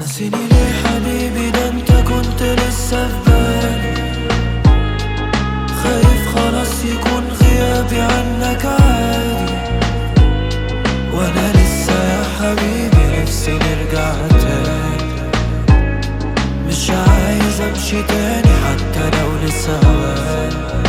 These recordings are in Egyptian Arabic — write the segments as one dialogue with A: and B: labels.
A: نسيني ليه حبيبي ده انت كنت لسه في بالي خايف خلاص يكون غيابي عنك عادي وانا لسه يا حبيبي نفسي نرجع تاني مش عايز امشي تاني حتى لو لسه هواني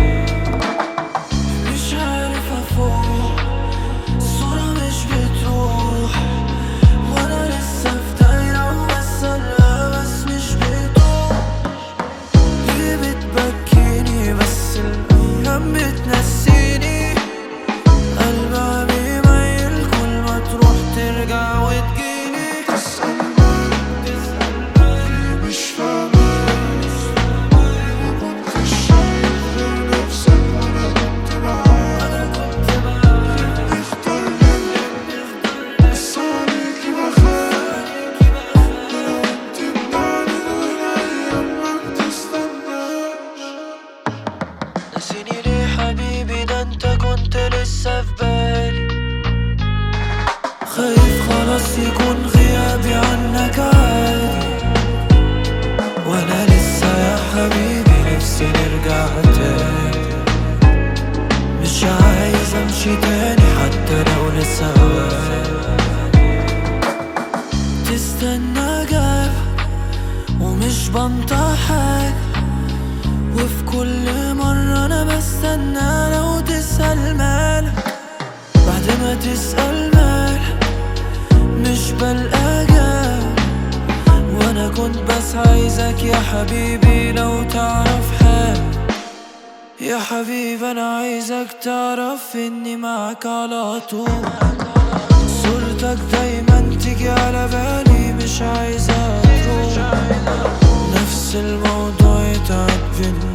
A: مش عارف افوق الصورة مش بتروح وانا لسه في دايرة وبسألها بس مش بتروح ليه بتبكيني بس الايام بتنسيني قلبها بيميل كل ما تروح ترجع وتجيني
B: مش فاهمان مكنتش شايف غير نفسك وانا كنت معاك اخترني بس عليكي بخاف لو تمنعني والايام ما بتستناش
A: نسيني ليه حبيبي ده انت كنت لسه في بالي خايف خلاص يكون غيابي عنك عادي وانا لسه يا حبيبي نفسي نرجع تاني مش عايز امشي تاني حتى لو لسه هواني تستنى جاب ومش بنطق حاجة وفي كل مرة أنا بستنى لو تسأل مالك بعد ما تسأل مالك مش بلقى جاب وأنا كنت بس عايزك يا حبيبي لو تعرف حال يا حبيبي أنا عايزك تعرف إني معك على طول صورتك دايما تيجي على بالي مش عايزة تروح نفس الموضوع يتعب بينا